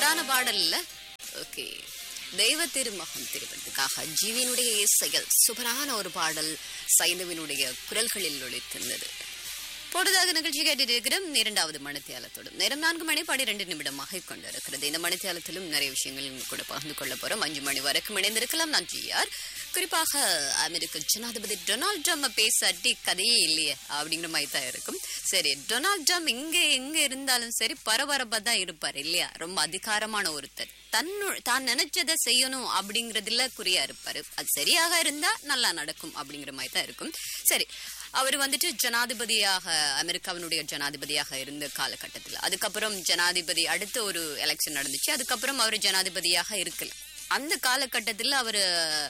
சூப்பரான பாடல் இல்ல ஓகே தெய்வ திருமகன் திருப்பத்துக்காக ஜீவினுடைய இசையில் சூப்பரான ஒரு பாடல் சைந்தவினுடைய குரல்களில் ஒழித்திருந்தது பொழுதாக நிகழ்ச்சி கேட்டுட்டு இருக்கிறோம் இரண்டாவது மணித்தியாலத்தோடும் நேரம் நான்கு மணி பனிரெண்டு நிமிடமாக கொண்டிருக்கிறது இந்த மணித்தியாலத்திலும் நிறைய விஷயங்கள் உங்க கூட பகிர்ந்து கொள்ள போறோம் அஞ்சு மணி வரைக்கும் இணைந்திருக்கலாம் நான் ஜிஆர் குறிப்பாக அமெரிக்க ஜனாதிபதி டொனால்ட் ட்ரம்ப் பேச அடி கதையே இல்லையே அப்படிங்கிற மாதிரி தான் இருக்கும் சரி டொனால்ட் ட்ரம்ப் இங்க எங்க இருந்தாலும் சரி பரபரப்பா தான் இருப்பார் இல்லையா ரொம்ப அதிகாரமான ஒருத்தர் தன்னு தான் நினைச்சதை செய்யணும் அப்படிங்கறதுல குறியா இருப்பாரு அது சரியாக இருந்தா நல்லா நடக்கும் அப்படிங்கிற மாதிரி தான் இருக்கும் சரி அவர் வந்துட்டு ஜனாதிபதியாக அமெரிக்காவினுடைய ஜனாதிபதியாக இருந்த காலகட்டத்தில் அதுக்கப்புறம் ஜனாதிபதி அடுத்த ஒரு எலெக்ஷன் நடந்துச்சு அதுக்கப்புறம் அவர் ஜனாதிபதியாக இருக்கல அந்த காலகட்டத்தில் அவர்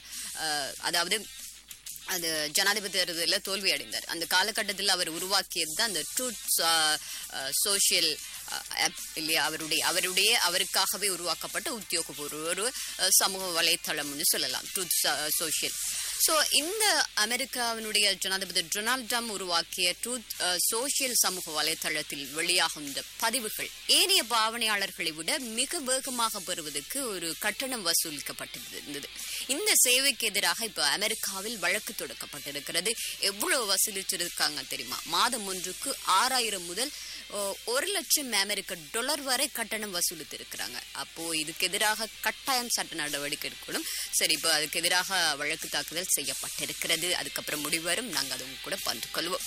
அதாவது அது ஜனாதிபதி தேர்தலில் தோல்வி அடைந்தார் அந்த காலகட்டத்தில் அவர் உருவாக்கியது தான் அந்த ட்ரூத் சோஷியல் ஆப் இல்லையா அவருடைய அவருடைய அவருக்காகவே உருவாக்கப்பட்ட உத்தியோகபூர்வ ஒரு அஹ், சமூக வலைத்தளம்னு சொல்லலாம் ட்ரூத் சோஷியல் ஸோ இந்த அமெரிக்காவினுடைய ஜனாதிபதி டொனால்ட் ட்ரம்ப் உருவாக்கிய ட்ரூத் சோஷியல் சமூக வலைத்தளத்தில் வெளியாகும் இந்த பதிவுகள் ஏனைய பாவனையாளர்களை விட மிக வேகமாக பெறுவதற்கு ஒரு கட்டணம் வசூலிக்கப்பட்டிருந்தது இந்த சேவைக்கு எதிராக இப்போ அமெரிக்காவில் வழக்கு தொடுக்கப்பட்டிருக்கிறது எவ்வளவு வசூலிச்சிருக்காங்க தெரியுமா மாதம் ஒன்றுக்கு ஆறாயிரம் முதல் ஓ, ஒரு லட்சம் அமெரிக்க டாலர் வரை கட்டணம் வசூலித்து இருக்கிறாங்க அப்போ இதுக்கு எதிராக கட்டாயம் சட்ட நடவடிக்கை எடுக்கணும் சரி இப்போ அதுக்கு எதிராக வழக்கு தாக்குதல் செய்யப்பட்டிருக்கிறது அதுக்கப்புறம் முடிவரும் நாங்கள் அது உங்க கூட பகிர்ந்து கொள்வோம்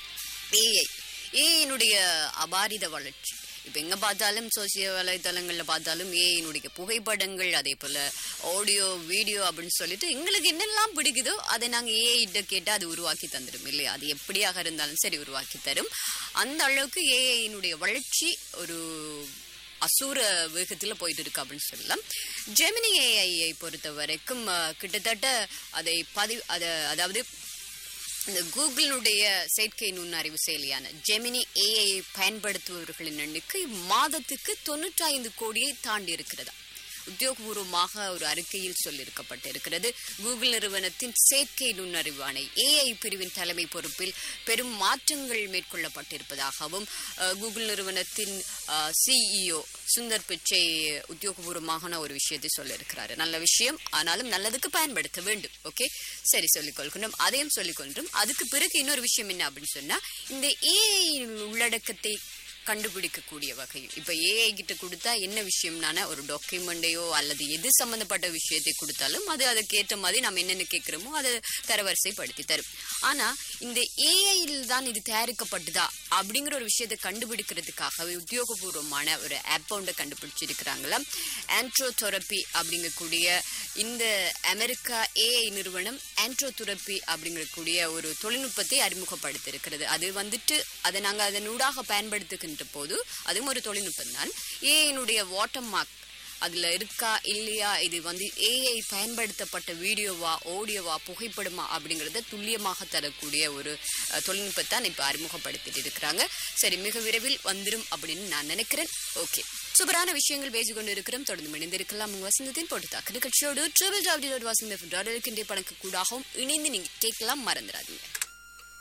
ஏஐ ஏஐனுடைய அபாரித வளர்ச்சி இப்போ எங்க பார்த்தாலும் சோசிய வலைதளங்கள்ல பார்த்தாலும் ஏஐனுடைய புகைப்படங்கள் அதே போல ஆடியோ வீடியோ அப்படின்னு சொல்லிட்டு எங்களுக்கு என்னெல்லாம் பிடிக்குதோ அதை நாங்க ஏஐ கிட்ட கேட்டா அது உருவாக்கி தந்துடும் இல்லையா அது எப்படியாக இருந்தாலும் சரி உருவாக்கி தரும் அந்த அளவுக்கு ஏஐனுடைய வளர்ச்சி ஒரு அசூர வேகத்தில் போயிட்டு இருக்கு அப்படின்னு சொல்லலாம் ஜெமினி ஏஐயை பொறுத்த வரைக்கும் அஹ், கிட்டத்தட்ட அதை பதிவு அதை அதாவது இந்த கூகுளினுடைய செயற்கை நுண்ணறிவு செயலியான ஜெமினி ஏஐ பயன்படுத்துபவர்களின் எண்ணிக்கை மாதத்துக்கு தொண்ணூற்றி ஐந்து கோடியை தாண்டி இருக்கிறதா உத்தியோகபூர்வமாக ஒரு அறிக்கையில் சொல்லியிருக்கப்பட்டிருக்கிறது கூகுள் நிறுவனத்தின் செயற்கை நுண்ணறிவானை ஏஐ பிரிவின் தலைமை பொறுப்பில் பெரும் மாற்றங்கள் மேற்கொள்ளப்பட்டிருப்பதாகவும் அஹ், கூகுள் நிறுவனத்தின் சிஇஓ சுந்தர் பிச்சை உத்தியோகபூர்வமான ஒரு விஷயத்தை சொல்லியிருக்கிறாரு நல்ல விஷயம் ஆனாலும் நல்லதுக்கு பயன்படுத்த வேண்டும் ஓகே சரி சொல்லிக் கொள்கின்றோம் அதையும் சொல்லிக் கொள்கின்றோம் அதுக்கு பிறகு இன்னொரு விஷயம் என்ன அப்படின்னு சொன்னா இந்த ஏஐ உள்ளடக்கத்தை கண்டுபிடிக்கக்கூடிய வகையில் இப்ப ஏஐ கிட்ட கொடுத்தா என்ன விஷயம்னான ஒரு டாக்குமெண்டையோ அல்லது எது சம்பந்தப்பட்ட விஷயத்தை கொடுத்தாலும் அது அதுக்கு ஏற்ற மாதிரி நம்ம என்னென்ன கேட்கிறோமோ அதை தரவரிசைப்படுத்தி தரும் ஆனா இந்த ஏஐயில் தான் இது தயாரிக்கப்பட்டதா அப்படிங்கிற ஒரு விஷயத்தை கண்டுபிடிக்கிறதுக்காகவே உத்தியோகபூர்வமான ஒரு ஆப் ஒன்றை கண்டுபிடிச்சிருக்கிறாங்களாம் ஆண்ட்ரோதெரப்பி அப்படிங்கக்கூடிய இந்த அமெரிக்கா ஏஐ நிறுவனம் ஆண்ட்ரோதெரப்பி அப்படிங்கக்கூடிய ஒரு தொழில்நுட்பத்தை அறிமுகப்படுத்தியிருக்கிறது அது வந்துட்டு அதை நாங்கள் அதன் ஊடாக பயன்படுத்துகின்ற போது அதுவும் ஒரு தொழில்நுட்பம் தான் ஏஐனுடைய வாட்டர் மார்க் அதுல இருக்கா இல்லையா இது வந்து ஏஐ பயன்படுத்தப்பட்ட வீடியோவா ஆடியோவா புகைப்படமா அப்படிங்கறத துல்லியமாக தரக்கூடிய ஒரு அஹ், தொழில்நுட்பத்தான் இப்ப அறிமுகப்படுத்திட்டு இருக்கிறாங்க சரி மிக விரைவில் வந்துரும் அப்படின்னு நான் நினைக்கிறேன் ஓகே சூப்பரான விஷயங்கள் பேசிக்கொண்டு இருக்கிறோம் தொடர்ந்து இணைந்திருக்கலாம் உங்க வசந்தத்தின் போட்டு தாக்கு நிகழ்ச்சியோடு ட்ரிபிள் டாப்டி டாட் வாசந்த டாட் இருக்கின்ற பணக்கு கூடாகவும் இணைந்து நீங்க கேட்கலாம் மறந்துடாதீங்க